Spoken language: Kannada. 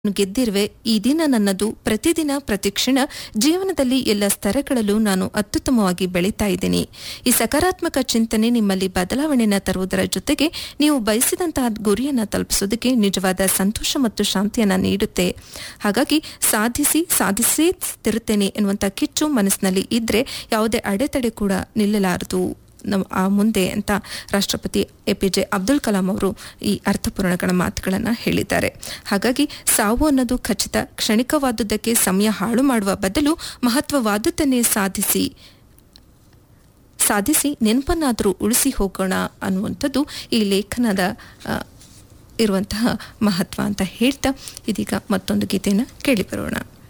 ಗೆದ್ದಿರುವೆ ಈ ದಿನ ನನ್ನದು ಪ್ರತಿದಿನ ಪ್ರತಿಕ್ಷಣ ಜೀವನದಲ್ಲಿ ಎಲ್ಲ ಸ್ತರಗಳಲ್ಲೂ ನಾನು ಅತ್ಯುತ್ತಮವಾಗಿ ಬೆಳೀತಾ ಇದ್ದೀನಿ ಈ ಸಕಾರಾತ್ಮಕ ಚಿಂತನೆ ನಿಮ್ಮಲ್ಲಿ ಬದಲಾವಣೆಯನ್ನು ತರುವುದರ ಜೊತೆಗೆ ನೀವು ಬಯಸಿದಂತಹ ಗುರಿಯನ್ನು ತಲುಪಿಸೋದಕ್ಕೆ ನಿಜವಾದ ಸಂತೋಷ ಮತ್ತು ಶಾಂತಿಯನ್ನ ನೀಡುತ್ತೆ ಹಾಗಾಗಿ ಸಾಧಿಸಿ ಸಾಧಿಸೇ ತಿರುತ್ತೇನೆ ಎನ್ನುವಂಥ ಕಿಚ್ಚು ಮನಸ್ಸಿನಲ್ಲಿ ಇದ್ರೆ ಯಾವುದೇ ಅಡೆತಡೆ ಕೂಡ ನಿಲ್ಲಲಾರದು ನಮ್ಮ ಆ ಮುಂದೆ ಅಂತ ರಾಷ್ಟ್ರಪತಿ A P J Abdul Kalam ಅವರು ಈ ಅರ್ಥಪೂರ್ಣಗಳ ಮಾತುಗಳನ್ನು ಹೇಳಿದ್ದಾರೆ ಹಾಗಾಗಿ ಸಾವು ಅನ್ನೋದು ಖಚಿತ ಕ್ಷಣಿಕವಾದುದಕ್ಕೆ ಸಮಯ ಹಾಳು ಮಾಡುವ ಬದಲು ಮಹತ್ವವಾದುದನ್ನೇ ಸಾಧಿಸಿ ಸಾಧಿಸಿ ನೆನಪನ್ನಾದರೂ ಉಳಿಸಿ ಹೋಗೋಣ ಅನ್ನುವಂಥದ್ದು ಈ ಲೇಖನದ ಆ, ಇರುವಂತಹ ಮಹತ್ವ ಅಂತ ಹೇಳ್ತಾ ಇದೀಗ ಮತ್ತೊಂದು ಗೀತೆಯನ್ನು ಕೇಳಿ ಬರೋಣ